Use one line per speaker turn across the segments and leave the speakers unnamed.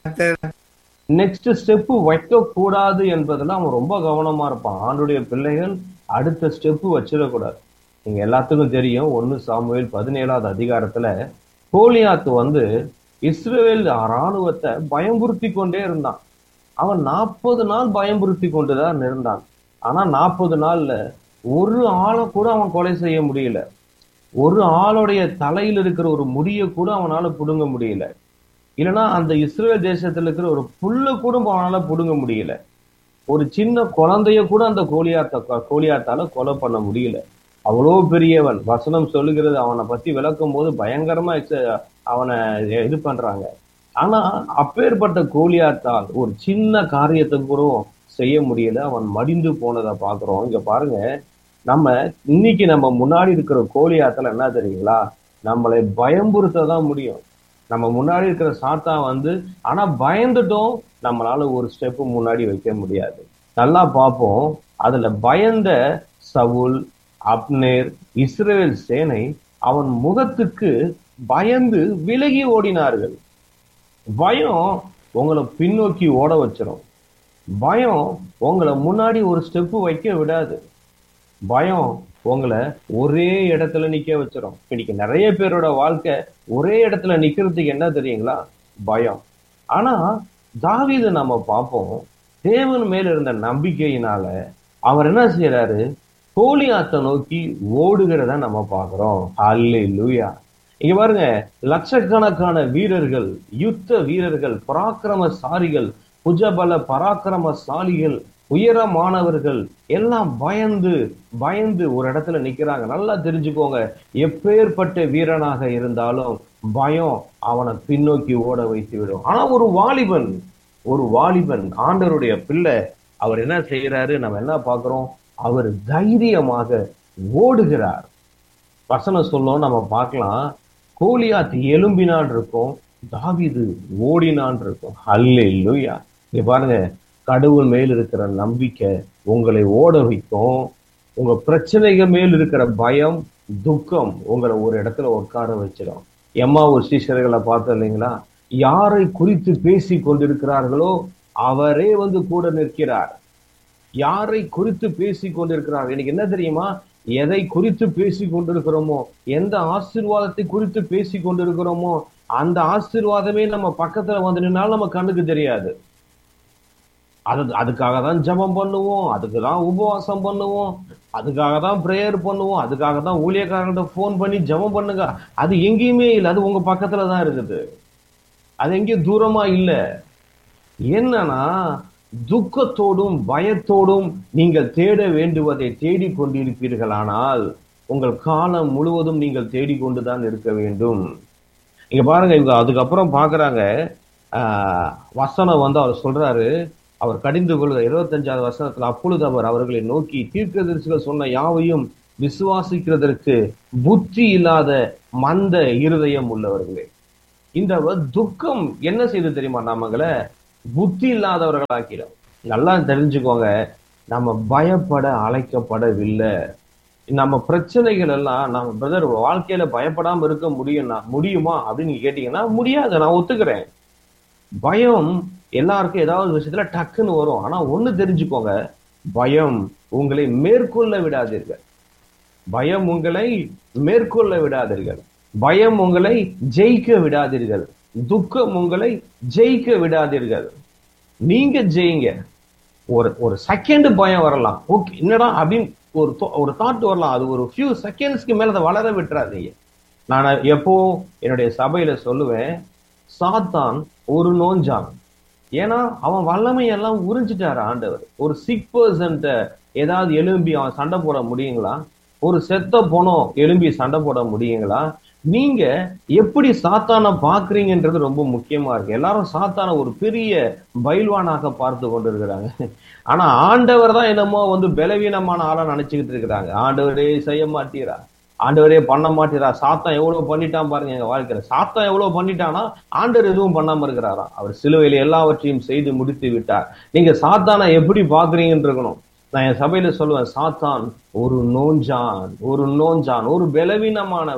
Next step வைக்க கூடாது என்பதுல அவன் ரொம்ப கவனமா இருப்பான் ஆண்டுடைய பிள்ளைகள் அடுத்த ஸ்டெப் வச்சிடக்கூடாது நீங்க எல்லாத்துக்கும் தெரியும் ஒன்னு சாமுவேல் பதினேழாவது அதிகாரத்துல கோலியாத்து வந்து இஸ்ரேல் ராணுவத்தை பயம்புறுத்தி கொண்டே இருந்தான் அவன் நாற்பது நாள் பயம்புறுத்தி கொண்டுதான் இருந்தான் ஆனா நாற்பது நாள்ல ஒரு ஆளை கூட அவன் கொலை செய்ய முடியல ஒரு ஆளுடைய தலையில் இருக்கிற ஒரு முடியை கூட அவனால புடுங்க முடியல இல்லைன்னா அந்த இஸ்ரேல் தேசத்துல இருக்கிற ஒரு புல்ல கூட அவனால புடுங்க முடியல ஒரு சின்ன குழந்தைய கூட அந்த கோலியாத்த கோலியாத்தால கொலை பண்ண முடியல அவ்வளோ பெரியவன் வசனம் சொல்லுகிறது அவனை பத்தி விளக்கும் போது பயங்கரமா ex- அவனை இது பண்றாங்க ஆனா அப்பேற்பட்ட கோலியாத்தால் ஒரு சின்ன காரியத்தை கூட செய்ய முடியல அவன் மடிந்து போனதை பாக்குறோம் இங்க பாருங்க நம்ம இன்னைக்கு நம்ம முன்னாடி இருக்கிற கோலியாத்துல என்ன தெரியுங்களா நம்மளை பயம்புறுத்த தான் முடியும் நம்ம முன்னாடி இருக்கிற சாத்தா வந்து ஆனா பயந்துட்டோம் நம்மளால ஒரு ஸ்டெப் முன்னாடி வைக்க முடியாது நல்லா பார்ப்போம் அதுல பயந்த சவுல் அப்னேர் இஸ்ரேல் சேனை அவன் முகத்துக்கு பயந்து விலகி ஓடினார்கள் பயம் உங்களை பின்னோக்கி ஓட வச்சிரும் பயம் உங்களை முன்னாடி ஒரு ஸ்டெப் வைக்க விடாது பயம் உங்களை ஒரே இடத்துல நிக்க வச்சிரும் இன்னைக்கு நிறைய பேரோட வாழ்க்கை ஒரே இடத்துல நிக்கிறதுக்கு என்ன தெரியுங்களா பயம் ஆனா தாவீது நம்ம பார்ப்போம் தேவன் மேல இருந்த நம்பிக்கையினால அவர் என்ன செய்யறாரு கோலியாத்தை நோக்கி ஓடுகிறத நம்ம பார்க்கிறோம் அல்லே லூயா இங்க பாருங்க லட்சக்கணக்கான வீரர்கள் யுத்த வீரர்கள் பராக்கிரமசாலிகள் புஜபல பராக்கிரமசாலிகள் உயரமானவர்கள் எல்லாம் பயந்து பயந்து ஒரு இடத்துல நிக்கிறாங்க நல்லா தெரிஞ்சுக்கோங்க எப்பேற்பட்ட வீரனாக இருந்தாலும் பயம் அவனை பின்னோக்கி ஓட வைத்து விடும் ஆனா ஒரு வாலிபன் ஒரு வாலிபன் ஆண்டவருடைய பிள்ளை அவர் என்ன செய்யறாரு நம்ம என்ன பார்க்கிறோம் அவர் தைரியமாக ஓடுகிறார் வசனம் சொல்லும் நம்ம பார்க்கலாம் கோலியாத் எலும்பினான் இருக்கும் தாவீது ஓடினான் இருக்கும் அல்லே லூயா இங்க பாருங்க கடவுள் மேல் இருக்கிற நம்பிக்கை உங்களை ஓட வைக்கும் உங்க பிரச்சனைகள் மேல் இருக்கிற பயம் துக்கம் உங்களை ஒரு இடத்துல உட்கார வச்சிடும் எம்மா ஒரு சீஷர்களை பார்த்தோம் இல்லைங்களா யாரை குறித்து பேசி கொண்டிருக்கிறார்களோ அவரே வந்து கூட நிற்கிறார் யாரை குறித்து பேசி கொண்டிருக்கிறார் எனக்கு என்ன தெரியுமா எதை குறித்து பேசி கொண்டிருக்கிறோமோ எந்த ஆசீர்வாதத்தை குறித்து பேசி கொண்டிருக்கிறோமோ அந்த ஆசீர்வாதமே நம்ம பக்கத்துல வந்து நின்னாலும் நம்ம கண்ணுக்கு தெரியாது அது அதுக்காக தான் ஜெபம் பண்ணுவோம் அதுக்கு தான் உபவாசம் பண்ணுவோம் அதுக்காக தான் ப்ரேயர் பண்ணுவோம் அதுக்காக தான் ஊழியக்காரங்கள்ட்ட ஃபோன் பண்ணி ஜெபம் பண்ணுங்க அது எங்கேயுமே இல்லை அது உங்க பக்கத்துல தான் இருக்குது அது எங்கேயும் தூரமா இல்லை என்னன்னா துக்கத்தோடும் பயத்தோடும் நீங்கள் தேட வேண்டுவதை தேடிக் கொண்டிருப்பீர்களானால் உங்கள் காலம் முழுவதும் நீங்கள் தேடிக்கொண்டுதான் இருக்க வேண்டும் இங்க பாருங்க இவங்க அதுக்கப்புறம் பாக்குறாங்க ஆஹ், வசனம் வந்து அவர் சொல்றாரு அவர் கடிந்து கொள்கிற இருபத்தஞ்சாவது வசனத்துல அப்பொழுது அவர் அவர்களை நோக்கி தீர்க்கதரிசிகள் சொன்ன யாவையும் விசுவாசிக்கிறதற்கு புத்தி இல்லாத மந்த இருதயம் உள்ளவர்களே இந்த வ- துக்கம் என்ன செய்து தெரியுமா நம்மங்களை புத்தி இல்லாதவர்களாக்கிடும் நல்லா தெரிஞ்சுக்கோங்க நம்ம பயப்பட அழைக்கப்படவில்லை நம்ம பிரச்சனைகள் எல்லாம் நம்ம பிரதர் வாழ்க்கையில பயப்படாம இருக்க முடியும்னா முடியுமா அப்படின்னு நீங்க கேட்டீங்கன்னா முடியாது நான் ஒத்துக்கிறேன் பயம் எல்லாருக்கும் ஏதாவது விஷயத்துல டக்குன்னு வரும் ஆனா ஒண்ணு தெரிஞ்சுக்கோங்க பயம் உங்களை மேற்கொள்ள விடாதீர்கள் பயம் உங்களை மேற்கொள்ள விடாதீர்கள் பயம் உங்களை ஜெயிக்க விடாதீர்கள் துக்கம் உங்களை ஜெயிக்க விடாதீர்கள் நீங்க ஜெயிங்க ஒரு ஒரு செகண்ட் பயம் வரலாம் ஓகே என்னடா அப்படின்னு ஒரு thou- ஒரு தாட் வரலாம் அது ஒரு ஃபியூ செகண்ட்ஸ்க்கு மேல அதை வளர விட்டுறாதீங்க நான் எப்பவும் என்னுடைய சபையில சொல்லுவேன் சாத்தான் ஒரு நோஞ்சான் ஏன்னா அவன் வல்லமையெல்லாம் உறிஞ்சிட்டாரு ஆண்டவர் ஒரு சிக் பர்சன்ட்ட ஏதாவது எலும்பி அவன் சண்டை போட முடியுங்களா ஒரு செத்த பொணம் எலும்பி சண்டை போட முடியுங்களா நீங்க எப்படி சாத்தான பாக்குறீங்கன்றது ரொம்ப முக்கியமா இருக்கு எல்லாரும் சாத்தான ஒரு பெரிய பயில்வானாக பார்த்து கொண்டிருக்கிறாங்க ஆனா ஆண்டவர் தான் என்னமோ வந்து பலவீனமான ஆளா நினைச்சுக்கிட்டு இருக்கிறாங்க ஆண்டவரே செய்ய மாட்டீரா ஆண்டவரே பண்ண மாட்டீரா சாத்தான் எவ்வளவு பண்ணிட்டான் பாருங்க எங்க வாழ்க்கையில சாத்தான் எவ்வளவு பண்ணிட்டானா ஆண்டவர் எதுவும் பண்ணாம இருக்கிறாராம் அவர் சிலுவையில எல்லாவற்றையும் செய்து முடித்து விட்டார் நீங்க சாத்தானை எப்படி பாக்குறீங்கன்னு இருக்கணும் நான் என் சபையில சொல்லுவேன் சாத்தான் ஒரு நோஞ்சான் ஒரு நோஞ்சான் ஒரு பலவீனமானவன்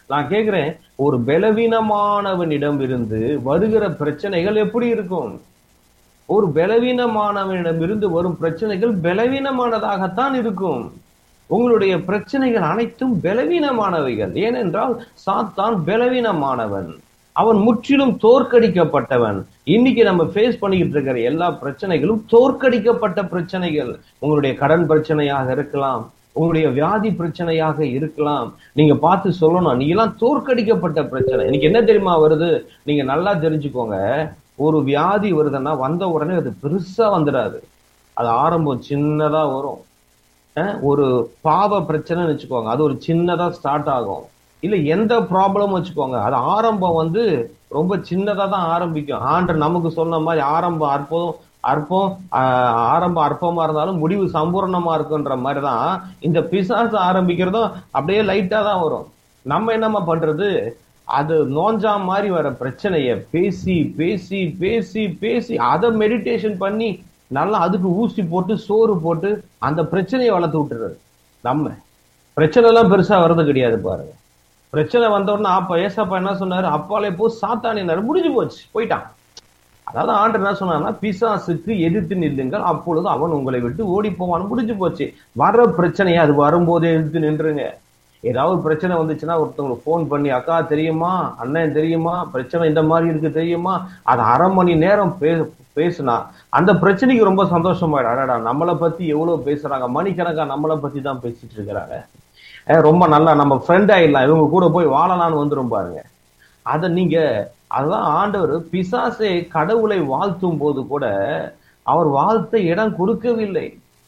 நான் கேக்குறேன் ஒரு பலவீனமானவனிடம் இருந்து வருகிற பிரச்சனைகள் எப்படி இருக்கும் ஒரு பலவீனமானவனிடம் இருந்து வரும் பிரச்சனைகள் பலவீனமானதாகத்தான் இருக்கும் உங்களுடைய பிரச்சனைகள் அனைத்தும் பலவீனமானவைகள் ஏனென்றால் சாத்தான் பலவீனமானவன் அவன் முற்றிலும் தோற்கடிக்கப்பட்டவன் இன்னைக்கு நம்ம ஃபேஸ் பண்ணிக்கிட்டு இருக்கிற எல்லா பிரச்சனைகளும் தோற்கடிக்கப்பட்ட பிரச்சனைகள் உங்களுடைய கடன் பிரச்சனையாக இருக்கலாம் உங்களுடைய வியாதி பிரச்சனையாக இருக்கலாம் நீங்க பார்த்து சொல்லணும் நீங்க எல்லாம் தோற்கடிக்கப்பட்ட பிரச்சனை இன்னைக்கு என்ன தெரியுமா வருது நீங்க நல்லா தெரிஞ்சுக்கோங்க ஒரு வியாதி வருதுன்னா வந்த உடனே அது பெருசா வந்துடாது அது ஆரம்பம் சின்னதா வரும் அஹ் ஒரு பாவ பிரச்சனைன்னு வச்சுக்கோங்க அது ஒரு சின்னதா ஸ்டார்ட் ஆகும் இல்ல எந்த ப்ராப்ளம் வச்சுக்கோங்க அது ஆரம்பம் வந்து ரொம்ப சின்னதா தான் ஆரம்பிக்கும் ஆண்டு நமக்கு சொன்ன மாதிரி ஆரம்பம் அற்புதம் அற்பம் ஆஹ் ஆரம்பம் அற்பமா இருந்தாலும் முடிவு சம்பூர்ணமா இருக்குன்ற மாதிரிதான் இந்த பிசாசு ஆரம்பிக்கிறதும் அப்படியே லைட்டா தான் வரும் நம்ம என்னம்மா பண்றது அது நோஞ்சா மாதிரி வர பிரச்சனைய பேசி பேசி பேசி பேசி அதை மெடிடேஷன் பண்ணி நல்லா அதுக்கு ஊசி போட்டு சோறு போட்டு அந்த பிரச்சனையை வளர்த்து விட்டுறது நம்ம பிரச்சனை எல்லாம் பெருசா வர்றது கிடையாது பாருங்க பிரச்சனை வந்த உடனே அப்ப ஏசப்பா என்ன சொன்னாரு அப்பாலே போ சாத்தானினாரு முடிஞ்சு போச்சு போயிட்டான் அதாவது ஆண்டு என்ன சொன்னான்னா பிசாசுக்கு எதிர்த்து நில்லுங்கள் அப்பொழுது அவன் உங்களை விட்டு ஓடி போவான் முடிஞ்சு போச்சு வர்ற பிரச்சனையை அது வரும்போதே எதிர்த்து நின்றுங்க ஏதாவது பிரச்சனை வந்துச்சுன்னா ஒருத்தவங்களுக்கு ஃபோன் பண்ணி அக்கா தெரியுமா அண்ணன் தெரியுமா பிரச்சனை இந்த மாதிரி இருக்கு தெரியுமா அது அரை மணி நேரம் பே பேசுனா அந்த பிரச்சனைக்கு ரொம்ப சந்தோஷமாயிடும் அடடா நம்மளை பத்தி எவ்வளவு பேசுறாங்க மணிக்கணக்கா நம்மளை பத்தி தான் பேசிட்டு இருக்கிறாங்க அஹ் ரொம்ப நல்லா நம்ம ஃப்ரெண்ட் ஆயிடலாம் இவங்க கூட போய் வாழலாம்னு வந்துரும் பாருங்க அத நீங்க அதுதான் ஆண்டவர் பிசாசை கடவுளை வாழ்த்தும் போது கூட அவர் வாழ்த்த இடம் கொடுக்கவில்லை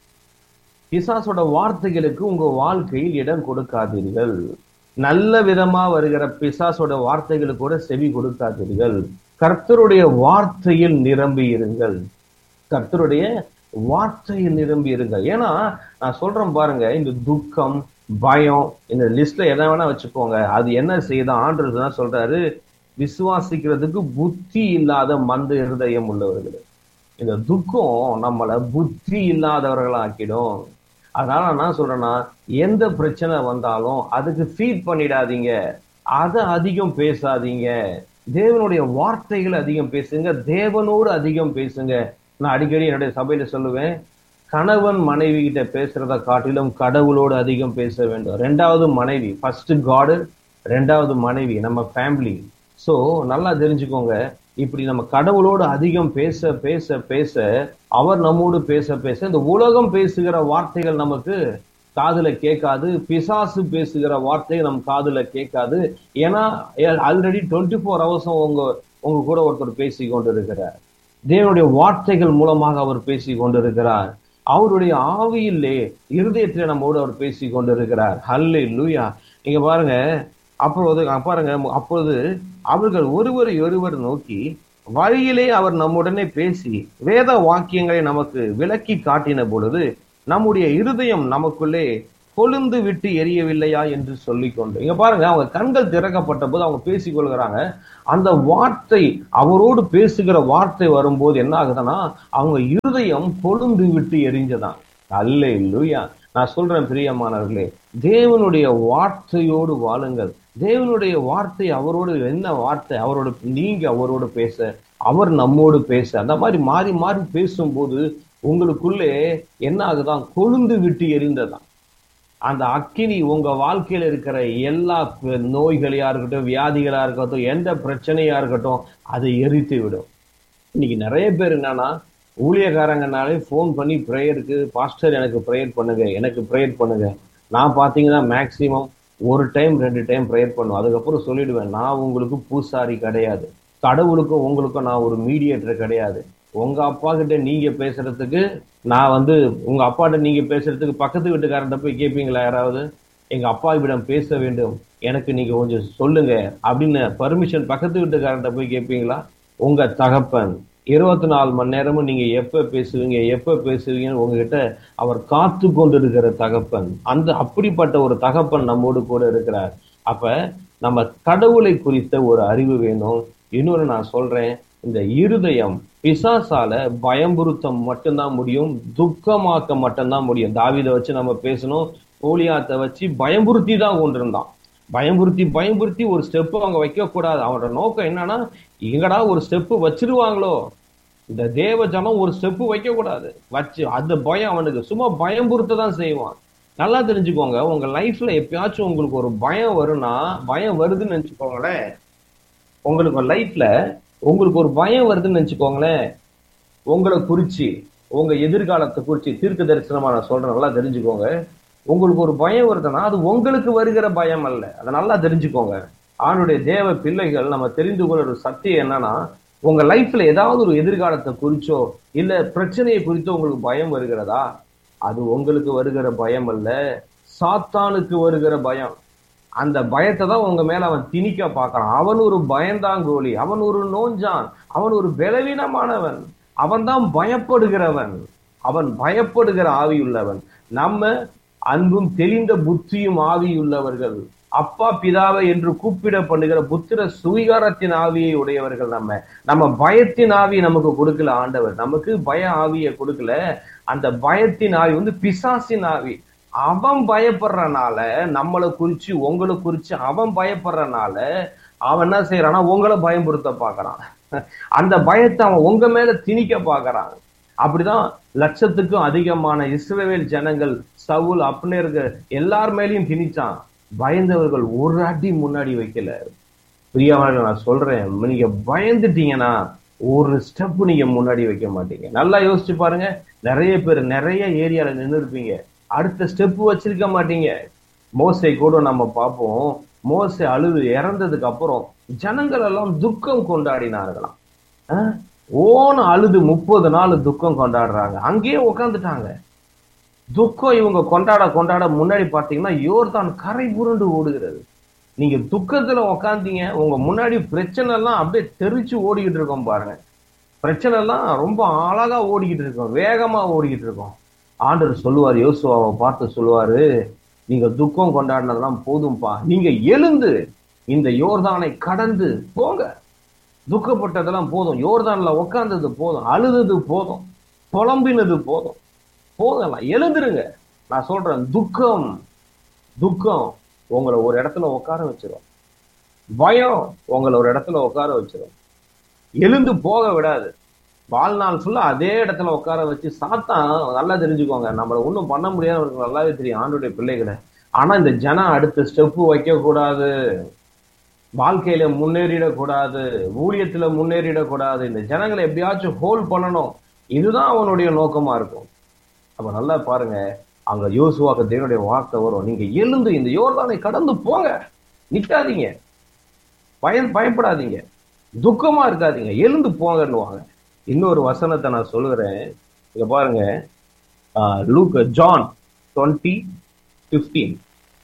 பிசாசோட வார்த்தைகளுக்கு உங்க வாழ்க்கையில் இடம் கொடுக்காதீர்கள் நல்ல விதமா வருகிற பிசாசோட வார்த்தைகளுக்கு கூட செவி கொடுக்காதீர்கள் கர்த்தருடைய வார்த்தையில் நிரம்பி இருங்கள் கர்த்தருடைய வார்த்தையில் நிரம்பி இருங்கள் ஏன்னா நான் சொல்றேன் பாருங்க இந்த துக்கம் பயம் இந்த லிஸ்ட்ல எதை வேணா வச்சுக்கோங்க அது என்ன செய்யுது ஆண்டு தான் சொல்றாரு விசுவாசிக்கிறதுக்கு புத்தி இல்லாத மந்த இருதயம் உள்ளவர்கள் இந்த துக்கம் நம்மளை புத்தி இல்லாதவர்களாக்கிடும் அதனால நான் என்ன சொல்றேன்னா எந்த பிரச்சனை வந்தாலும் அதுக்கு ஃபீட் பண்ணிடாதீங்க அதை அதிகம் பேசாதீங்க தேவனுடைய வார்த்தைகள் அதிகம் பேசுங்க தேவனோடு அதிகம் பேசுங்க நான் அடிக்கடி என்னுடைய சபையில சொல்லுவேன் கணவன் மனைவி கிட்ட பேசுறத காட்டிலும் கடவுளோடு அதிகம் பேச வேண்டும் ரெண்டாவது மனைவி ஃபர்ஸ்ட் காடு ரெண்டாவது மனைவி நம்ம ஃபேமிலி சோ நல்லா தெரிஞ்சுக்கோங்க இப்படி நம்ம கடவுளோடு அதிகம் பேச பேச பேச அவர் நம்மோடு பேச பேச இந்த உலகம் பேசுகிற வார்த்தைகள் நமக்கு காதுல கேட்காது பிசாசு பேசுகிற வார்த்தை நம் காதுல கேட்காது ஏன்னா ஆல்ரெடி டுவெண்ட்டி ஃபோர் ஹவர்ஸும் உங்க உங்க கூட ஒருத்தர் பேசி கொண்டிருக்கிறார் தேவனுடைய வார்த்தைகள் மூலமாக அவர் பேசி கொண்டிருக்கிறார் அவருடைய ஆவியிலே இருதயத்திலே நம்மோடு அவர் பேசி கொண்டிருக்கிறார் ஹல்லே லூயா நீங்க பாருங்க அப்பொழுது பாருங்க அப்பொழுது அவர்கள் ஒருவரை ஒருவர் நோக்கி வழியிலே அவர் நம்முடனே பேசி வேத வாக்கியங்களை நமக்கு விளக்கி காட்டின பொழுது நம்முடைய இருதயம் நமக்குள்ளே கொழுந்து விட்டு எரியவில்லையா என்று சொல்லிக்கொண்டு இங்க பாருங்க அவங்க கண்கள் திறக்கப்பட்ட போது அவங்க பேசிக் கொள்கிறாங்க அந்த வார்த்தை அவரோடு பேசுகிற வார்த்தை வரும்போது என்ன ஆகுதுன்னா அவங்க இருதயம் கொழுந்து விட்டு எரிஞ்சதான் அல்ல இல்லையா நான் சொல்றேன் பிரியமானவர்களே தேவனுடைய வார்த்தையோடு வாழுங்கள் தேவனுடைய வார்த்தை அவரோடு என்ன வார்த்தை அவரோட நீங்க அவரோடு பேச அவர் நம்மோடு பேச அந்த மாதிரி மாறி மாறி பேசும்போது உங்களுக்குள்ளே என்ன ஆகுதான் கொழுந்து விட்டு எரிந்ததான் அந்த அக்கினி உங்க வாழ்க்கையில இருக்கிற எல்லா நோய்களையா இருக்கட்டும் வியாதிகளா இருக்கட்டும் எந்த பிரச்சனையா இருக்கட்டும் அதை எரித்து விடும் இன்னைக்கு நிறைய பேர் என்னன்னா ஊழியக்காரங்கனாலே ஃபோன் பண்ணி ப்ரேயருக்கு பாஸ்டர் எனக்கு ப்ரேயர் பண்ணுங்க எனக்கு ப்ரேயர் பண்ணுங்க நான் பார்த்தீங்கன்னா மேக்சிமம் ஒரு டைம் ரெண்டு டைம் ப்ரேயர் பண்ணுவேன் அதுக்கப்புறம் சொல்லிடுவேன் நான் உங்களுக்கு பூசாரி கிடையாது கடவுளுக்கும் உங்களுக்கும் நான் ஒரு மீடியேட்டர் கிடையாது உங்க அப்பா கிட்ட நீங்க பேசுறதுக்கு நான் வந்து உங்க அப்பாட்ட நீங்க பேசுறதுக்கு பக்கத்து வீட்டுக்காரன்ட்ட போய் கேட்பீங்களா யாராவது எங்க அப்பா இவ்விடம் பேச வேண்டும் எனக்கு நீங்க கொஞ்சம் சொல்லுங்க அப்படின்னு பர்மிஷன் பக்கத்து வீட்டுக்காரன்ட்ட போய் கேட்பீங்களா உங்க தகப்பன் இருபத்தி நாலு மணி நேரமும் நீங்க எப்ப பேசுவீங்க எப்ப பேசுவீங்கன்னு உங்ககிட்ட அவர் காத்து கொண்டு இருக்கிற தகப்பன் அந்த அப்படிப்பட்ட ஒரு தகப்பன் நம்மோடு கூட இருக்கிறார் அப்ப நம்ம கடவுளை குறித்த ஒரு அறிவு வேணும் இன்னொரு நான் சொல்றேன் இந்த இருதயம் பிசாசால பயம்புறுத்த மட்டும்தான் முடியும் துக்கமாக்க மட்டும்தான் முடியும் தாவிதை வச்சு நம்ம பேசணும் கோலியாத்தை வச்சு பயம்புறுத்தி தான் கொண்டிருந்தான் பயமுறுத்தி பயமுறுத்தி ஒரு ஸ்டெப் அவங்க வைக்க கூடாது அவனோட நோக்கம் என்னன்னா எங்கடா ஒரு ஸ்டெப் வச்சிருவாங்களோ இந்த தேவ ஜனம் ஒரு ஸ்டெப் வைக்க கூடாது வச்சு அந்த பயம் அவனுக்கு சும்மா பயம்புறுத்த தான் செய்வான் நல்லா தெரிஞ்சுக்கோங்க உங்க லைஃப்ல எப்பயாச்சும் உங்களுக்கு ஒரு பயம் வரும்னா பயம் வருதுன்னு நினைச்சுக்கோங்களேன் உங்களுக்கு லைஃப்ல உங்களுக்கு ஒரு பயம் வருதுன்னு நினைச்சுக்கோங்களேன் உங்களை குறிச்சு உங்க எதிர்காலத்தை குறிச்சு தீர்க்க தரிசனமா நான் சொல்றேன் நல்லா தெரிஞ்சுக்கோங்க உங்களுக்கு ஒரு பயம் வருதுன்னா அது உங்களுக்கு வருகிற பயம் அல்ல அதை நல்லா தெரிஞ்சுக்கோங்க ஆணுடைய தேவ பிள்ளைகள் நம்ம தெரிந்து கொள்ள ஒரு சத்தியம் என்னன்னா உங்க லைஃப்ல ஏதாவது ஒரு எதிர்காலத்தை குறிச்சோ இல்ல பிரச்சனையை குறித்தோ உங்களுக்கு பயம் வருகிறதா அது உங்களுக்கு வருகிற பயம் அல்ல சாத்தானுக்கு வருகிற பயம் அந்த பயத்தை தான் உங்க மேல அவன் திணிக்க பார்க்கறான் அவன் ஒரு பயந்தாங்கோலி அவன் ஒரு நோஞ்சான் அவன் ஒரு பலவீனமானவன் அவன் தான் பயப்படுகிறவன் அவன் பயப்படுகிற ஆவியுள்ளவன் நம்ம அன்பும் தெளிந்த புத்தியும் ஆவியுள்ளவர்கள் அப்பா பிதாவை என்று கூப்பிட பண்ணுகிற புத்திர சுவிகாரத்தின் ஆவியை உடையவர்கள் நம்ம நம்ம பயத்தின் ஆவி நமக்கு கொடுக்கல ஆண்டவர் நமக்கு பய ஆவியை கொடுக்கல அந்த பயத்தின் ஆவி வந்து பிசாசின் ஆவி அவன் பயப்படுறனால நம்மளை குறிச்சு உங்களை குறிச்சு அவன் பயப்படுறனால அவன் என்ன செய்யறான்னா உங்களை பயம்படுத்த பாக்குறான் அந்த பயத்தை அவன் உங்க மேல திணிக்க பாக்குறான் அப்படிதான் லட்சத்துக்கும் அதிகமான இஸ்ரவேல் ஜனங்கள் சவுல் அப்னேர்கள் எல்லார் மேலயும் திணிச்சான் பயந்தவர்கள் ஒரு அடி முன்னாடி வைக்கல பிரியவர்கள் நான் சொல்றேன் நீங்க பயந்துட்டீங்கன்னா ஒரு ஸ்டெப் நீங்க முன்னாடி வைக்க மாட்டீங்க நல்லா யோசிச்சு பாருங்க நிறைய பேர் நிறைய ஏரியால நின்று இருப்பீங்க அடுத்த ஸ்டெப் வச்சிருக்க மாட்டீங்க மோசை கூட நம்ம பார்ப்போம் மோசை அழுது இறந்ததுக்கு அப்புறம் ஜனங்கள் எல்லாம் துக்கம் கொண்டாடினார்களாம் ஆஹ், ஓன அழுது முப்பது நாள் துக்கம் கொண்டாடுறாங்க அங்கேயே உட்காந்துட்டாங்க துக்கம் இவங்க கொண்டாட கொண்டாட முன்னாடி பார்த்தீங்கன்னா யோர்தான் கரை புரண்டு ஓடுகிறது நீங்க துக்கத்துல உக்காந்தீங்க உங்க முன்னாடி பிரச்சனை எல்லாம் அப்படியே தெரிச்சு ஓடிக்கிட்டு இருக்கோம் பாருங்க பிரச்சனை எல்லாம் ரொம்ப அழகா ஓடிக்கிட்டு இருக்கோம் வேகமா ஓடிக்கிட்டு இருக்கோம் ஆண்டவர் சொல்லுவார் யோசுவாவை பார்த்து சொல்லுவாரு நீங்க துக்கம் கொண்டாடினதெல்லாம் போதும்பா நீங்க எழுந்து இந்த யோர்தானை கடந்து போங்க துக்கப்பட்டதெல்லாம் போதும் யோர்தான்ல உக்காந்தது போதும் அழுதது போதும் புலம்பினது போதும் போதலாம் எழுந்துருங்க நான் சொல்றேன் துக்கம் துக்கம் உங்களை ஒரு இடத்துல உட்கார வச்சிரும் பயம் உங்களை ஒரு இடத்துல உட்கார வச்சிரும் எழுந்து போக விடாது வாழ்நாள் ஃபுல்லா அதே இடத்துல உட்கார வச்சு சாத்தான் நல்லா தெரிஞ்சுக்கோங்க நம்மள ஒண்ணும் பண்ண முடியாது அவருக்கு நல்லாவே தெரியும் ஆண்டுடைய பிள்ளைகளை ஆனா இந்த ஜனம் அடுத்த ஸ்டெப் வைக்க கூடாது வாழ்க்கையில முன்னேறிடக்கூடாது ஊழியத்துல முன்னேறிடக்கூடாது இந்த ஜனங்களை எப்படியாச்சும் ஹோல்ட் பண்ணணும் இதுதான் அவனுடைய நோக்கமா இருக்கும் அப்ப நல்லா பாருங்க அங்க யோசுவாக்கு தேவனுடைய வார்த்தை வரும் நீங்க எழுந்து இந்த யோர்தானை கடந்து போங்க நிக்காதீங்க பயம் பயப்படாதீங்க துக்கமா இருக்காதீங்க எழுந்து போங்கன்னுவாங்க இன்னொரு வசனத்தை நான் சொல்லுகிறேன் இங்க பாருங்க லூக் ஜான் டுவெண்ட்டி பிப்டீன்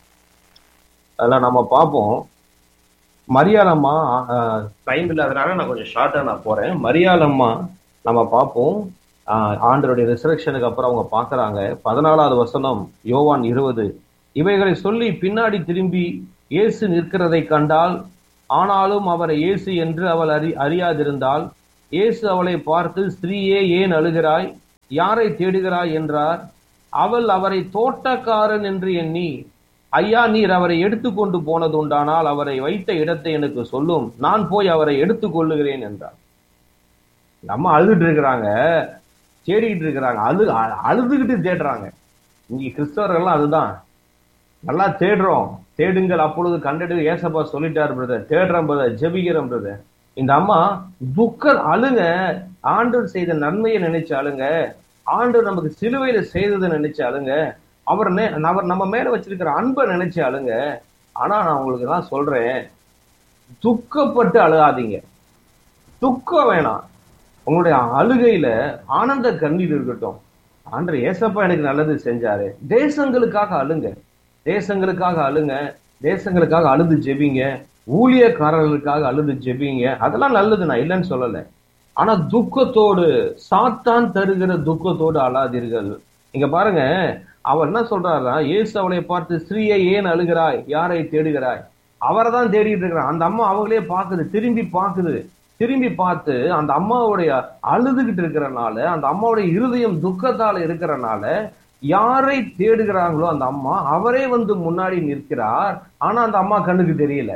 அதில் நம்ம பார்ப்போம் மரியாளம்மா டைம் இல்லாதனால நான் கொஞ்சம் ஷார்ட்டா நான் போறேன் மரியாளம்மா நம்ம பார்ப்போம் ஆஹ் ஆண்டருடைய ரிசரக்ஷனுக்கு அப்புறம் அவங்க பார்க்கறாங்க பதினாலாவது வசனம் யோவான் இருபது இவைகளை சொல்லி பின்னாடி திரும்பி இயேசு நிற்கிறதை கண்டால் ஆனாலும் அவரை இயேசு என்று அவள் அறி அறியாதிருந்தால் இயேசு அவளை பார்த்து ஸ்திரீயே ஏன் அழுகிறாய் யாரை தேடுகிறாய் என்றார் அவள் அவரை தோட்டக்காரன் என்று எண்ணி ஐயா நீர் அவரை எடுத்துக்கொண்டு போனதுண்டானால் அவரை வைத்த இடத்தை எனக்கு சொல்லும் நான் போய் அவரை எடுத்துக் கொள்ளுகிறேன் என்றார் நம்ம அழுதுட்டு இருக்கிறாங்க தேடிக்கிட்டு இருக்கிறாங்க அழு அ- அழுதுகிட்டு தேடுறாங்க இங்க கிறிஸ்தவர்கள்லாம் அதுதான் நல்லா தேடுறோம் தேடுங்கள் அப்பொழுது கண்டடு ஏசப்பா சொல்லிட்டார் பிரதர் தேடுறோம் பிரதர் ஜெபிக்கிறோம் பிரதர் இந்த அம்மா துக்க அழுங்க ஆண்டவர் செய்த நன்மையை நினைச்சு அழுங்க ஆண்டவர் நமக்கு சிலுவையில செய்ததை நினைச்சு அழுங்க அவர் நே- அவர் நம்ம மேல வச்சிருக்கிற அன்பை நினைச்சு அழுங்க ஆனா நான் உங்களுக்கு தான் சொல்றேன் துக்கப்பட்டு அழுகாதீங்க துக்கம் வேணாம் உங்களுடைய அழுகையில ஆனந்த கண்ணீர் இருக்கட்டும் ஆண்டர் ஏசப்பா எனக்கு நல்லது செஞ்சாரு தேசங்களுக்காக அழுங்க தேசங்களுக்காக அழுங்க தேசங்களுக்காக அழுது ஜெபிங்க ஊழியக்காரர்களுக்காக அழுது ஜெபிங்க அதெல்லாம் நல்லது நான் இல்லைன்னு சொல்லல ஆனா துக்கத்தோடு சாத்தான் தருகிற துக்கத்தோடு அழாதீர்கள் இங்க பாருங்க அவர் என்ன சொல்றாரா இயேசு அவளை பார்த்து ஸ்ரீயை ஏன் அழுகிறாய் யாரை தேடுகிறாய் அவரை தான் தேடிட்டு இருக்கிறான் அந்த அம்மா அவங்களே பாக்குது திரும்பி பாக்குது திரும்பி பார்த்து அந்த அம்மாவுடைய அழுதுகிட்டு இருக்கிறனால அந்த அம்மாவுடைய இருதயம் துக்கத்தால இருக்கிறனால யாரை தேடுகிறாங்களோ அந்த அம்மா அவரே வந்து முன்னாடி நிற்கிறார் ஆனா அந்த அம்மா கண்ணுக்கு தெரியல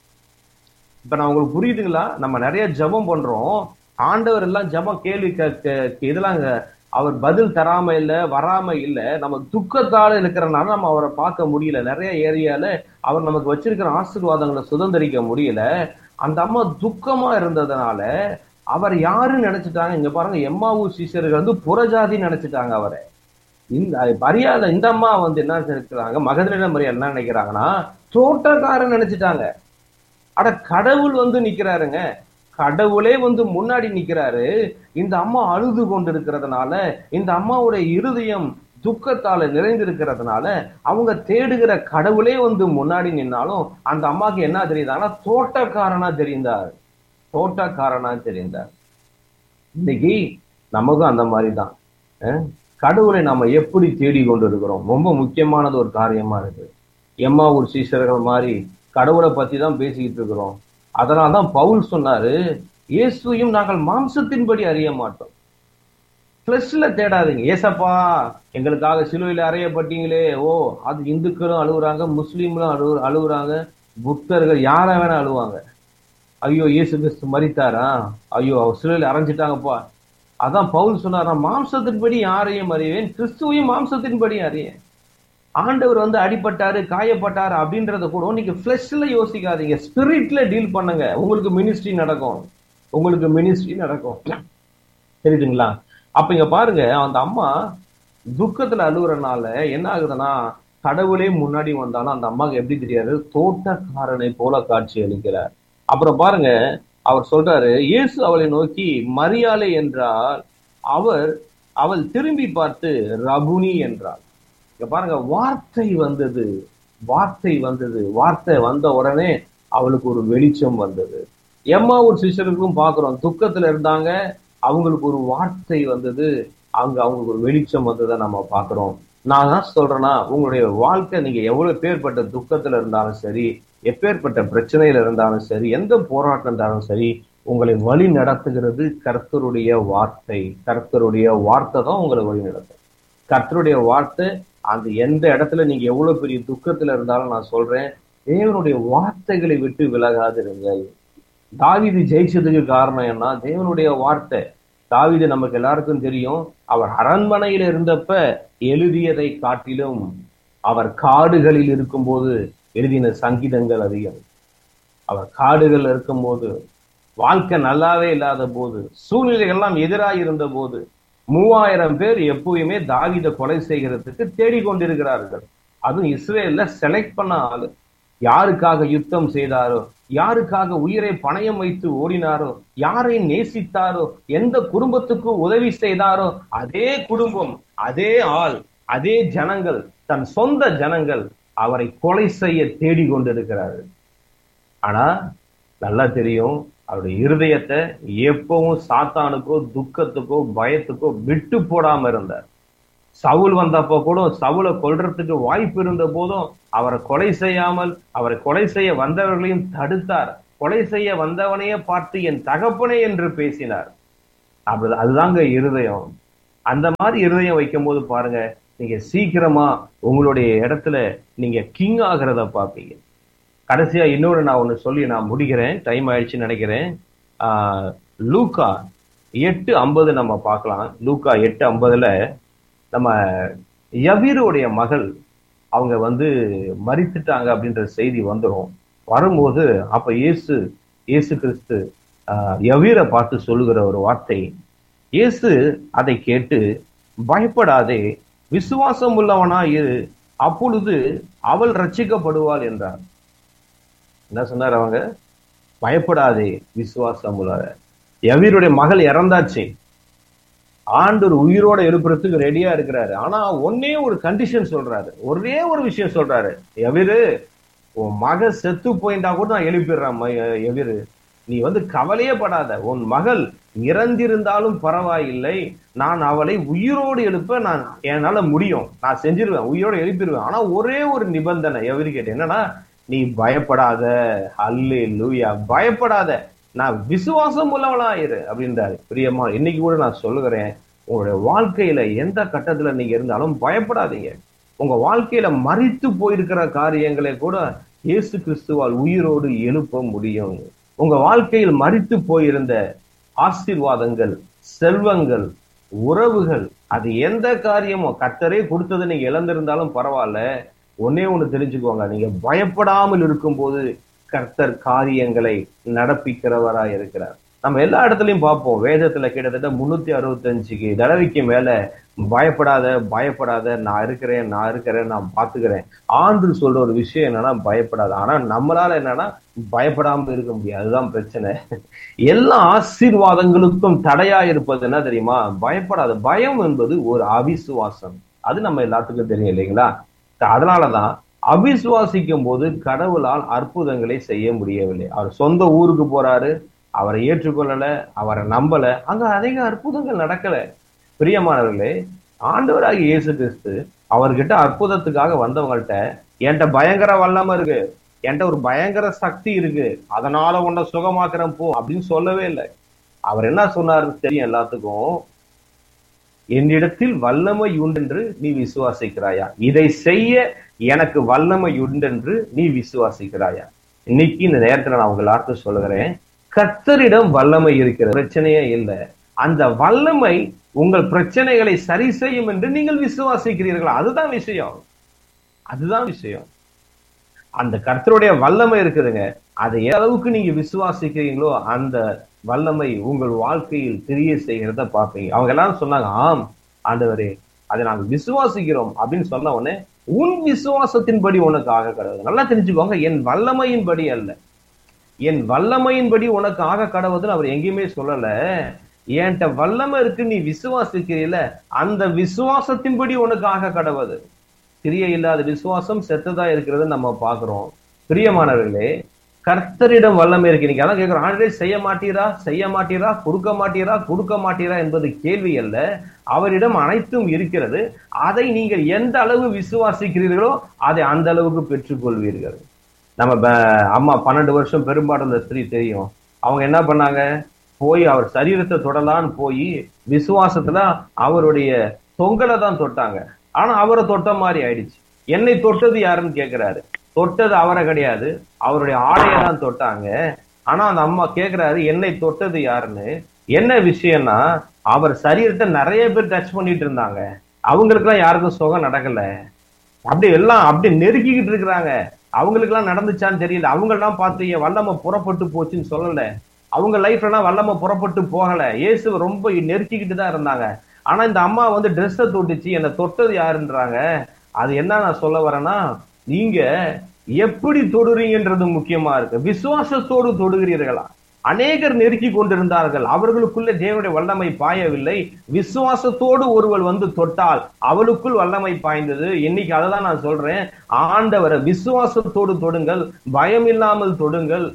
இப்ப நான் உங்களுக்கு புரியுதுங்களா நம்ம நிறைய ஜெபம் பண்றோம் ஆண்டவர் எல்லாம் ஜெபம் கேள்வி கேட்க இதெல்லாம் அவர் பதில் தராம இல்ல வராம இல்ல நம்ம துக்கத்தால இருக்கிறனால நம்ம அவரை பார்க்க முடியல நிறைய ஏரியால அவர் நமக்கு வச்சிருக்கிற ஆசீர்வாதங்களை சுதந்திரிக்க முடியல அந்த அம்மா துக்கமா இருந்ததுனால அவர் யாருன்னு நினைச்சிட்டாங்க இங்க பாருங்க எம்மாவு சீசர்கள் வந்து புறஜாதி நினைச்சிட்டாங்க அவரை இந்த மரியாதை இந்த அம்மா வந்து என்ன நினைக்கிறாங்க மகதரிட மரியாதை என்ன நினைக்கிறாங்கன்னா தோட்டக்காரன் நினைச்சிட்டாங்க அட கடவுள் வந்து நிக்கிறாருங்க கடவுளே வந்து முன்னாடி நிக்கிறாரு இந்த அம்மா அழுது கொண்டு இருக்கிறதுனால இந்த அம்மாவுடைய இருதயம் துக்கத்தால நிறைந்திருக்கிறதுனால அவங்க தேடுகிற கடவுளே வந்து முன்னாடி நின்னாலும் அந்த அம்மாக்கு என்ன தெரியுதாங்கன்னா தோட்டக்காரனா தெரிந்தார் தோட்டக்காரனா தெரிந்தார் இன்னைக்கு நமக்கும் அந்த மாதிரி தான் கடவுளை நாம எப்படி தேடி கொண்டு இருக்கிறோம் ரொம்ப முக்கியமானது ஒரு காரியமா இருக்கு எம்மா ஒரு சீசர்கள் மாதிரி கடவுளை பத்தி தான் பேசிக்கிட்டு இருக்கிறோம் அதனால தான் பவுல் சொன்னாரு இயேசுவையும் நாங்கள் மாம்சத்தின்படி அறிய மாட்டோம் பிளஸ்ல தேடாதீங்க ஏசப்பா எங்களுக்காக சிலுவையில் அறையப்பட்டீங்களே ஓ அது இந்துக்களும் அழுகுறாங்க முஸ்லீம்களும் அழு அழுகுறாங்க புத்தர்கள் யார வேணா அழுவாங்க ஐயோ இயேசு கிறிஸ்து மறித்தாரா ஐயோ அவர் சிலுவையில் அரைஞ்சிட்டாங்கப்பா அதான் பவுல் சொன்னாரா மாம்சத்தின்படி யாரையும் அறிவேன் கிறிஸ்துவையும் மாம்சத்தின்படி அறியேன் ஆண்டவர் வந்து அடிப்பட்டாரு காயப்பட்டாரு அப்படின்றத கூட நீங்க பிளஷ்ல யோசிக்காதீங்க ஸ்பிரிட்ல டீல் பண்ணுங்க உங்களுக்கு மினிஸ்ட்ரி நடக்கும் உங்களுக்கு மினிஸ்ட்ரி நடக்கும் தெரியுதுங்களா அப்ப இங்க பாருங்க அந்த அம்மா துக்கத்துல அழுகுறனால என்ன ஆகுதுன்னா கடவுளே முன்னாடி வந்தாலும் அந்த அம்மாவுக்கு எப்படி தெரியாது தோட்டக்காரனை போல காட்சி அளிக்கிறார் அப்புறம் பாருங்க அவர் சொல்றாரு இயேசு அவளை நோக்கி மரியாதை என்றால் அவர் அவள் திரும்பி பார்த்து ரபுனி என்றாள் இங்க பாருங்க வார்த்தை வந்தது வார்த்தை வந்தது வார்த்தை வந்த உடனே அவளுக்கு ஒரு வெளிச்சம் வந்தது எம்மா ஒரு சிஷருக்கும் பாக்குறோம் துக்கத்துல இருந்தாங்க அவங்களுக்கு ஒரு வார்த்தை வந்தது அங்க அவங்களுக்கு ஒரு வெளிச்சம் வந்ததை நம்ம பாக்குறோம் நான் தான் சொல்றேன்னா உங்களுடைய வாழ்க்கை நீங்க எவ்வளவு பேர்பட்ட துக்கத்துல இருந்தாலும் சரி எப்பேற்பட்ட பிரச்சனையில இருந்தாலும் சரி எந்த போராட்டம் இருந்தாலும் சரி உங்களை வழி நடத்துகிறது கர்த்தருடைய வார்த்தை கர்த்தருடைய வார்த்தை தான் உங்களை வழி நடத்தும் கர்த்தருடைய வார்த்தை அந்த எந்த இடத்துல நீங்க எவ்வளவு பெரிய துக்கத்துல இருந்தாலும் நான் சொல்றேன் தேவனுடைய வார்த்தைகளை விட்டு விலகாதிருங்கள் தாவிது ஜெயிச்சதுக்கு காரணம் என்ன தேவனுடைய வார்த்தை தாவிது நமக்கு எல்லாருக்கும் தெரியும் அவர் அரண்மனையில் இருந்தப்ப எழுதியதை காட்டிலும் அவர் காடுகளில் இருக்கும்போது எழுதின சங்கீதங்கள் அதிகம் அவர் காடுகள் இருக்கும்போது வாழ்க்கை நல்லாவே இல்லாத போது சூழ்நிலைகள்லாம் எதிராக இருந்த போது மூவாயிரம் பேர் எப்பவுமே தாவித கொலை செய்கிறதுக்கு தேடிக்கொண்டிருக்கிறார்கள் அதுவும் இஸ்ரேல்ல செலக்ட் பண்ண ஆளு யாருக்காக யுத்தம் செய்தாரோ யாருக்காக உயிரை பணயம் வைத்து ஓடினாரோ யாரை நேசித்தாரோ எந்த குடும்பத்துக்கு உதவி செய்தாரோ அதே குடும்பம் அதே ஆள் அதே ஜனங்கள் தன் சொந்த ஜனங்கள் அவரை கொலை செய்ய தேடி கொண்டிருக்கிறார்கள் ஆனா நல்லா தெரியும் அவருடைய இருதயத்தை எப்பவும் சாத்தானுக்கோ துக்கத்துக்கோ பயத்துக்கோ விட்டு போடாம இருந்தார் சவுல் வந்தப்போ கூட சவுலை கொல்றதுக்கு வாய்ப்பு இருந்த போதும் அவரை கொலை செய்யாமல் அவரை கொலை செய்ய வந்தவர்களையும் தடுத்தார் கொலை செய்ய வந்தவனையே பார்த்து என் தகப்பனே என்று பேசினார் அப்படி அதுதாங்க இருதயம் அந்த மாதிரி இருதயம் வைக்கும் போது பாருங்க நீங்க சீக்கிரமா உங்களுடைய இடத்துல நீங்க கிங் ஆகிறத பார்ப்பீங்க கடைசியா இன்னொரு நான் ஒண்ணு சொல்லி நான் முடிக்கிறேன் டைம் ஆயிடுச்சுன்னு நினைக்கிறேன் ஆஹ் லூக்கா எட்டு ஐம்பது நம்ம பார்க்கலாம் லூக்கா எட்டு ஐம்பதுல நம்ம யவீருடைய மகள் அவங்க வந்து மறித்துட்டாங்க அப்படின்ற செய்தி வந்துடும் வரும்போது அப்ப இயேசு இயேசு கிறிஸ்து யவீரை பார்த்து சொல்லுகிற ஒரு வார்த்தை இயேசு அதை கேட்டு பயப்படாதே விசுவாசம் உள்ளவனா இரு அப்பொழுது அவள் ரட்சிக்கப்படுவாள் என்றார் என்ன சொன்னார் அவங்க பயப்படாதே விசுவாசம் உள்ள யவீருடைய மகள் இறந்தாச்சு ஆண்டவர் உயிரோட எழுப்புறதுக்கு ரெடியா இருக்கிறாரு ஆனா ஒன்னே ஒரு கண்டிஷன் சொல்றாரு ஒரே ஒரு விஷயம் சொல்றாரு எவிரு உன் மக செத்து போயிட்டா கூட நான் எழுப்பிடுறேன் எவிரு நீ வந்து கவலையே படாத உன் மகள் இறந்திருந்தாலும் பரவாயில்லை நான் அவளை உயிரோடு எழுப்ப நான் என்னால முடியும் நான் செஞ்சிருவேன் உயிரோடு எழுப்பிடுவேன் ஆனா ஒரே ஒரு நிபந்தனை எவரு கேட்டேன் என்னன்னா நீ பயப்படாத அல்லே லூயா பயப்படாத நான் விசுவாசம் உள்ளவளா இரு அப்படின்றாரு பிரியமா இன்னைக்கு கூட நான் சொல்லுகிறேன் உங்களுடைய வாழ்க்கையில எந்த கட்டத்துல நீங்க இருந்தாலும் பயப்படாதீங்க உங்க வாழ்க்கையில மறித்து போயிருக்கிற காரியங்களை கூட இயேசு கிறிஸ்துவால் உயிரோடு எழுப்ப முடியும் உங்க வாழ்க்கையில் மறித்து போயிருந்த ஆசீர்வாதங்கள் செல்வங்கள் உறவுகள் அது எந்த காரியமோ கத்தரே கொடுத்ததை நீங்க இழந்திருந்தாலும் பரவாயில்ல ஒன்னே ஒண்ணு தெரிஞ்சுக்கோங்க நீங்க பயப்படாமல் இருக்கும்போது கர்த்தர் காரியங்களை நடப்பிக்கிறவராய் இருக்கிறார் நம்ம எல்லா இடத்துலயும் பார்ப்போம் வேதத்துல கிட்டத்தட்ட முன்னூத்தி அறுபத்தஞ்சுக்கு தடவைக்கு மேல பயப்படாத பயப்படாத நான் இருக்கிறேன் நான் இருக்கிறேன் நான் பாத்துக்கிறேன் ஆண்டு சொல்ற ஒரு விஷயம் என்னன்னா பயப்படாத ஆனா நம்மளால என்னன்னா பயப்படாம இருக்க முடியாது அதுதான் பிரச்சனை எல்லா ஆசீர்வாதங்களுக்கும் தடையா இருப்பது என்ன தெரியுமா பயப்படாத பயம் என்பது ஒரு அவிசுவாசம் அது நம்ம எல்லாத்துக்கும் தெரியும் இல்லைங்களா அதனாலதான் அவிசுவாசிக்கும் போது கடவுளால் அற்புதங்களை செய்ய முடியவில்லை அவர் சொந்த ஊருக்கு போறாரு அவரை ஏற்றுக்கொள்ளல அவரை நம்பல அங்க அதிக அற்புதங்கள் நடக்கல பிரியமானவர்களே ஆண்டவராகி இயேசு கிறிஸ்து அவர்கிட்ட அற்புதத்துக்காக வந்தவங்கள்ட்ட என்கிட்ட பயங்கர வல்லம இருக்கு என்கிட்ட ஒரு பயங்கர சக்தி இருக்கு அதனால உன்னை சுகமாக்குறேன் போ அப்படின்னு சொல்லவே இல்லை அவர் என்ன சொன்னாரு தெரியும் எல்லாத்துக்கும் என்னிடத்தில் வல்லமை உண்டென்று நீ விசுவாசிக்கிறாயா இதை செய்ய எனக்கு வல்லமை உண்டென்று நீ விசுவாசிக்கிறாயா இன்னைக்கு இந்த நேரத்துல நான் உங்களார்த்த சொல்லுகிறேன் கத்தரிடம் வல்லமை இருக்கிற பிரச்சனையே இல்லை அந்த வல்லமை உங்கள் பிரச்சனைகளை சரி செய்யும் என்று நீங்கள் விசுவாசிக்கிறீர்களா அதுதான் விஷயம் அதுதான் விஷயம் அந்த கர்த்தருடைய வல்லமை இருக்குதுங்க அதை அளவுக்கு நீங்க விசுவாசிக்கிறீங்களோ அந்த வல்லமை உங்கள் வாழ்க்கையில் தெரிய செய்கிறத பார்ப்பீங்க அவங்க எல்லாரும் சொன்னாங்க ஆம் ஆண்டவரே அதை நாங்கள் விசுவாசிக்கிறோம் அப்படின்னு சொன்ன உடனே உன் விசுவாசத்தின்படி உனக்கு ஆக கடவுது நல்லா தெரிஞ்சுக்கோங்க என் வல்லமையின்படி அல்ல என் வல்லமையின்படி உனக்கு ஆக கடவுதுன்னு அவர் எங்கேயுமே சொல்லல என்கிட்ட வல்லமை இருக்கு நீ விசுவாசிக்கிறீல அந்த விசுவாசத்தின்படி உனக்கு ஆக கடவுது கிரிய இல்லாத விசுவாசம் செத்ததா இருக்கிறது நம்ம பாக்குறோம் பிரியமானவர்களே கர்த்தரிடம் வல்லமை இருக்கு நீங்க அதான் கேட்கிறோம் ஆண்டே செய்ய மாட்டீரா செய்ய மாட்டீரா கொடுக்க மாட்டீரா கொடுக்க மாட்டீரா என்பது கேள்வி அல்ல அவரிடம் அனைத்தும் இருக்கிறது அதை நீங்கள் எந்த அளவு விசுவாசிக்கிறீர்களோ அதை அந்த அளவுக்கு பெற்றுக்கொள்வீர்கள் நம்ம அம்மா பன்னெண்டு வருஷம் பெரும்பாடுள்ள ஸ்திரீ தெரியும் அவங்க என்ன பண்ணாங்க போய் அவர் சரீரத்தை தொடலான்னு போய் விசுவாசத்துல அவருடைய தொங்கலை தான் தொட்டாங்க ஆனா அவரை தொட்ட மாதிரி ஆயிடுச்சு என்னை தொட்டது யாருன்னு கேக்குறாரு தொட்டது அவரை கிடையாது அவருடைய ஆடையை தான் தொட்டாங்க ஆனா அந்த அம்மா கேக்குறாரு என்னை தொட்டது யாருன்னு என்ன விஷயம்னா அவர் சரீரத்தை நிறைய பேர் டச் பண்ணிட்டு இருந்தாங்க அவங்களுக்கு எல்லாம் யாருக்கும் சுகம் நடக்கல அப்படி எல்லாம் அப்படி நெருக்கிக்கிட்டு இருக்கிறாங்க அவங்களுக்கு எல்லாம் நடந்துச்சான்னு தெரியல அவங்க எல்லாம் பார்த்து என் வல்லம புறப்பட்டு போச்சுன்னு சொல்லல அவங்க லைஃப்ல எல்லாம் வல்லம புறப்பட்டு போகல இயேசு ரொம்ப நெருக்கிக்கிட்டு தான் இருந்தாங்க ஆனா இந்த அம்மா வந்து ட்ரெஸ்ஸை தொட்டுச்சு என்னை தொட்டது யாருன்றாங்க அது என்ன நான் சொல்ல வரேன்னா நீங்க எப்படி தொடுறீங்கன்றது முக்கியமா இருக்கு விசுவாசத்தோடு தொடுகிறீர்களா அநேகர் நெருக்கி கொண்டிருந்தார்கள் அவர்களுக்குள்ள தேவனுடைய வல்லமை பாயவில்லை விசுவாசத்தோடு ஒருவர் வந்து தொட்டால் அவளுக்குள் வல்லமை பாய்ந்தது இன்னைக்கு அதை தான் நான் சொல்றேன் ஆண்டவரை விசுவாசத்தோடு தொடுங்கள் பயம் இல்லாமல் தொடுங்கள்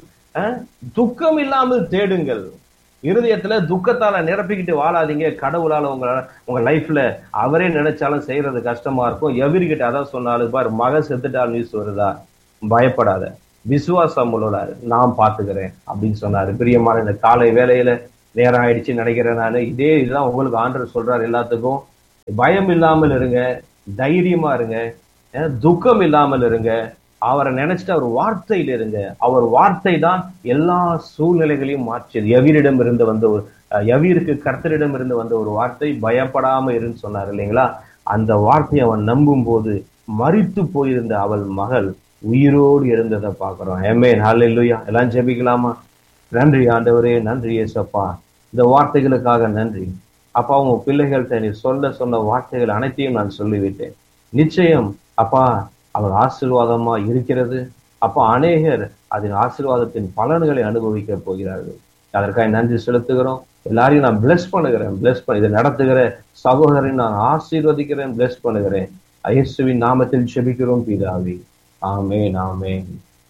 துக்கம் இல்லாமல் தேடுங்கள் இருதயத்துல துக்கத்தால நிரப்பிக்கிட்டு வாழாதீங்க கடவுளால உங்க உங்க லைஃப்ல அவரே நினைச்சாலும் செய்யறது கஷ்டமா இருக்கும் எவர்கிட்ட அதான் சொன்னாலும் பாரு மக செத்துட்டால் நியூஸ் வருதா பயப்படாத விசுவாசம் உள்ளாரு நான் பாத்துக்கிறேன் அப்படின்னு சொன்னாரு பிரியமான இந்த காலை வேலையில நேரம் ஆயிடுச்சு நினைக்கிறேன் நான் இதே இதுதான் உங்களுக்கு ஆண்டர் சொல்றாரு எல்லாத்துக்கும் பயம் இல்லாமல் இருங்க தைரியமா இருங்க துக்கம் இல்லாமல் இருங்க அவரை நினைச்சிட்டு அவர் வார்த்தையில இருங்க அவர் வார்த்தை தான் எல்லா சூழ்நிலைகளையும் மாற்றியது எவரிடம் இருந்து வந்த ஒரு எவீருக்கு கர்த்தரிடம் இருந்து வந்த ஒரு வார்த்தை பயப்படாம இருன்னு சொன்னார் இல்லைங்களா அந்த வார்த்தையை அவன் நம்பும் போது மறித்து போயிருந்த அவள் மகள் உயிரோடு இருந்ததை பாக்குறோம் எம்ஏ நாள் இல்லையா எல்லாம் ஜெபிக்கலாமா நன்றி ஆண்டவரே நன்றி ஏசப்பா இந்த வார்த்தைகளுக்காக நன்றி அப்பா உங்க பிள்ளைகள்கிட்ட நீ சொல்ல சொன்ன வார்த்தைகள் அனைத்தையும் நான் சொல்லிவிட்டேன் நிச்சயம் அப்பா அவர் ஆசீர்வாதமா இருக்கிறது அப்போ அநேகர் அதன் ஆசீர்வாதத்தின் பலன்களை அனுபவிக்க போகிறார்கள் அதற்காக நன்றி செலுத்துகிறோம் எல்லாரையும் நான் பிளஸ் பண்ணுகிறேன் பிளஸ் பண்ண இதை நடத்துகிற சகோதரன் நான் ஆசீர்வதிக்கிறேன் பிளஸ் பண்ணுகிறேன் ஐயசுவின் நாமத்தில் செபிக்கிறோம் பிதாவி ஆமேன் ஆமேன்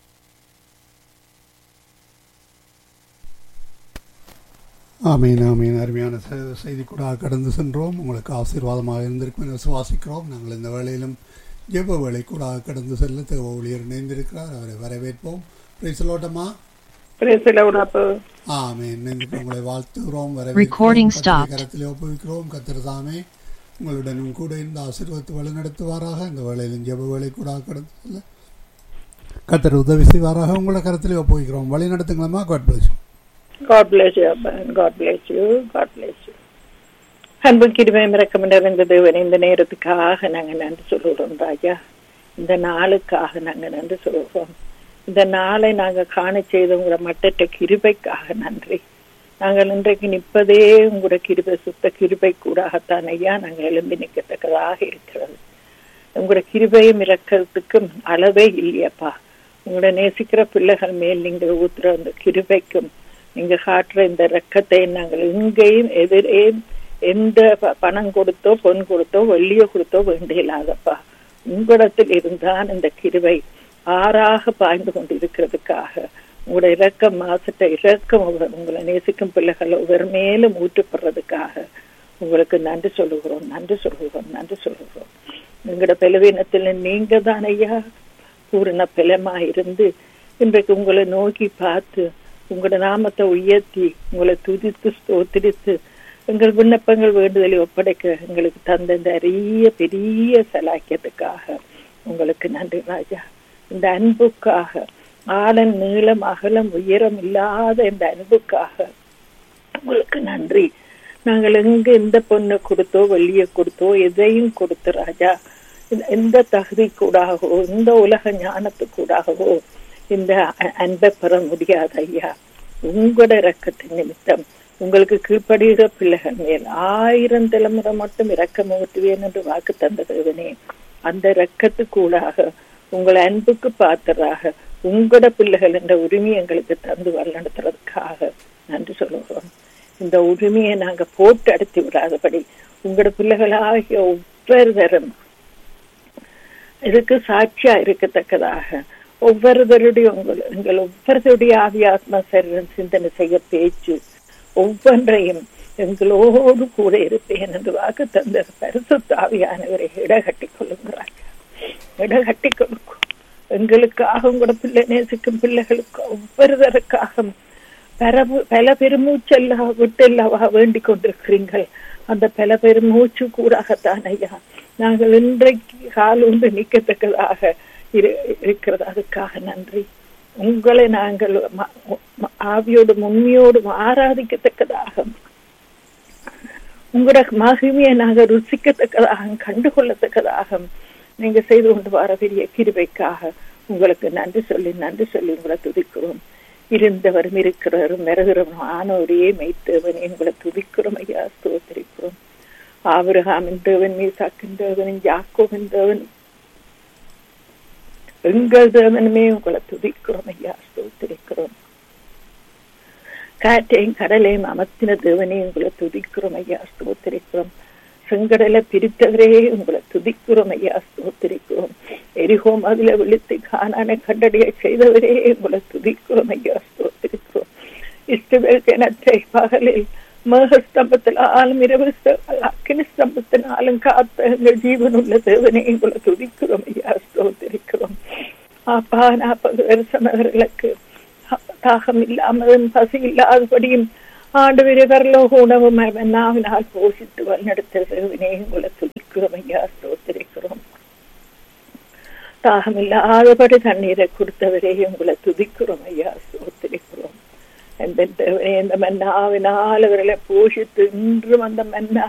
ஆமீன் ஆமீன் அருமையான செய்தி கூட கடந்து சென்றோம் உங்களுக்கு ஆசீர்வாதமாக இருந்திருக்கும் என விசுவாசிக்கிறோம் நாங்கள் இந்த வேளையிலும் ஜெப வேலை கூட கடந்து செல்ல தேவ ஊழியர் இணைந்திருக்கிறார் அவரை வரவேற்போம் சொல்லோட்டமா
பிரேசிலோடப்பு
ஆமென் நன்றி உங்களை வாழ்த்துகிறோம்
Recording
வரவேற்கிறோம்
stopped.
கர்த்தருடைய கரத்திலே ஒப்புவிக்கிறோம் கத்திரதாமே உங்களுடனும் கூட இந்த ஆசீர்வாதத்தை வழிநடத்துவாராக இந்த வேளையிலும் ஜெப வேலை கூட கடந்து கத்தர் உதவி செய்வாராக உங்களை கரத்திலே ஒப்புவிக்கிறோம் வழி நடத்துங்களா God bless
God bless you, Abban. God bless you. God bless you. அன்பு கிருமை இறக்கம் நிறைந்த தேவன் இந்த நேரத்துக்காக நாங்கள் நன்றி சொல்லுகிறோம் ராஜா இந்த நாளுக்காக நாங்கள் நன்றி சொல்லுகிறோம் இந்த நாளை நாங்கள் காண செய்த உங்களோட மட்டற்ற கிருபைக்காக நன்றி நாங்கள் இன்றைக்கு நிற்பதே உங்களோட கிருபை சுத்த கிருபை கூடாகத்தான் ஐயா நாங்கள் எழும்பி நிற்கத்தக்கதாக இருக்கிறது உங்களோட கிருபையும் இறக்கிறதுக்கும் அளவே இல்லையப்பா உங்களோட நேசிக்கிற பிள்ளைகள் மேல் நீங்கள் ஊத்துற அந்த கிருபைக்கும் நீங்க காட்டுற இந்த ரக்கத்தை நாங்கள் எங்கேயும் எதிரே எந்த ப- பணம் கொடுத்தோ பொன் கொடுத்தோ வெள்ளியோ கொடுத்தோ வேண்டியலாதப்பா உங்களிடத்தில் இருந்தான் இந்த கிருபை ஆறாக பாய்ந்து கொண்டிருக்கிறதுக்காக உங்களோட இரக்கம் மாசற்ற இரக்கம் ஒவ்வொரு- உங்களை நேசிக்கும் பிள்ளைகள் ஒவ்வொரு மேலும் ஊற்றப்படுறதுக்காக உங்களுக்கு நன்றி சொல்லுகிறோம் நன்றி சொல்லுகிறோம் நன்றி சொல்லுகிறோம் எங்களோட பலவீனத்தில் நீங்க தான் ஐயா பூரண பலமா இருந்து இன்றைக்கு உங்களை நோக்கி பார்த்து உங்களோட நாமத்தை உயர்த்தி உங்களை துதித்து ஸ்தோத்திரித்து எங்கள் விண்ணப்பங்கள் வேண்டுதலை ஒப்படைக்க எங்களுக்கு தந்த இந்த அரிய பெரிய சலாக்கியத்துக்காக உங்களுக்கு நன்றி ராஜா இந்த அன்புக்காக ஆழம் நீளம் அகலம் உயரம் இல்லாத இந்த அன்புக்காக உங்களுக்கு நன்றி நாங்கள் எங்க எந்த பொண்ணை கொடுத்தோ வெள்ளிய கொடுத்தோ எதையும் கொடுத்து ராஜா இந்த- எந்த தகுதி கூடாகவோ இந்த உலக ஞானத்துக்கூடாகவோ இந்த அ- அன்பை பெற முடியாது ஐயா உங்களோட இரக்கத்தின் நிமித்தம் உங்களுக்கு கீழ்ப்படுகிற பிள்ளைகள் மேல் ஆயிரம் தலைமுறை மட்டும் இரக்கம் ஊற்றுவேன் என்று வாக்கு தந்த தேவனே அந்த இரக்கத்துக்கூடாக உங்கள் அன்புக்கு பாத்திராக உங்களோட பிள்ளைகள் என்ற உரிமையை எங்களுக்கு தந்து வழிநடத்துறதுக்காக நன்றி சொல்லுகிறோம் இந்த உரிமையை நாங்க போட்டு அடித்து விடாதபடி உங்களோட பிள்ளைகளாகிய ஒவ்வொருவரும் இதுக்கு சாட்சியா இருக்கத்தக்கதாக ஒவ்வொருவருடைய உங்கள் எங்கள் ஒவ்வொருவருடைய ஆவியாத்ம சரீரம் சிந்தனை செய்ய பேச்சு ஒவ்வொன்றையும் எங்களோடு கூட இருப்பேன் என்று வாக்கு தந்த பரிசுத்த ஆவியானவரை இடகட்டி கொள்ளுங்கிறாங்க இடகட்டி கொடுக்கும் எங்களுக்காக உங்களோட பிள்ளை நேசிக்கும் பிள்ளைகளுக்கு ஒவ்வொருவருக்காக பரவு பல பெருமூச்செல்லா விட்டெல்லவா வேண்டிக் கொண்டிருக்கிறீர்கள் அந்த பல பெருமூச்சு கூடாகத்தான் ஐயா நாங்கள் இன்றைக்கு கால் உண்டு நிற்கத்தக்கதாக இரு- இருக்கிறது அதுக்காக நன்றி உங்களை நாங்கள் ம- ம- ஆவியோடும் உண்மையோடும் ஆராதிக்கத்தக்கதாக உங்களோட மகிமையை நாங்கள் ருசிக்கத்தக்கதாக கண்டுகொள்ளத்தக்கதாக நீங்க செய்து கொண்டு வர பெரிய கிருபைக்காக உங்களுக்கு நன்றி சொல்லி நன்றி சொல்லி உங்களை துதிக்கிறோம் இருந்தவரும் இருக்கிறவரும் வருகிறவரும் ஆனவரே மெய்த்தவன் உங்களை துதிக்கிறோம் ஐயா ஸ்தோத்திரிக்கிறோம் ஆபிரகாமின் தேவன் மீசாக்கின் தேவன் யாக்கோவின் தேவன் எங்கள் தேவனுமே உங்களை துதிக்கிறோம் ஐயா ஸ்தோத்திரிக்கிறோம் காற்றையும் கடலையும் அமர்த்தின தேவனே உங்களை துதிக்கிறோம் ஐயா ஸ்தோத்திரிக்கிறோம் செங்கடலை பிரித்தவரே உங்களை துதிக்கிறோம் ஐயா ஸ்தோத்திரிக்கிறோம் எரிகோம் அதுல விழித்து காணான கண்டடைய செய்தவரே உங்களை துதிக்கிறோம் ஐயா ஸ்தோத்திரிக்கிறோம் இஸ்ரவேல் ஜனத்தை பகலில் மேகஸ்தம்பத்தினாலும் இரவு அக்கினி ஸ்தம்பத்தினாலும் காத்த எங்கள் ஜீவனுள்ள தேவனே உங்களை துதிக்கிறோம் ஐயா ஸ்தோத்திரிக்கிறோம் அப்பா நாற்பது வருஷம் அவர்களுக்கு தாகம் இல்லாமலும் பசி இல்லாதபடியும் ஆண்டு விரைவரலோக உணவு நாவினால் போஷித்து வழிநடத்த தேவனே உங்களை துதிக்கிறோம் ஐயா ஸ்தோத்திரிக்கிறோம் தாகம் இல்லாதபடி தண்ணீரை கொடுத்தவரே உங்களை துதிக்கிறோம் ஐயா ஸ்தோத்திரிக்கிறோம் எந்த தேவனே இந்த மன்னாவினால் அவர்களை போஷித்து இன்றும் அந்த மன்னா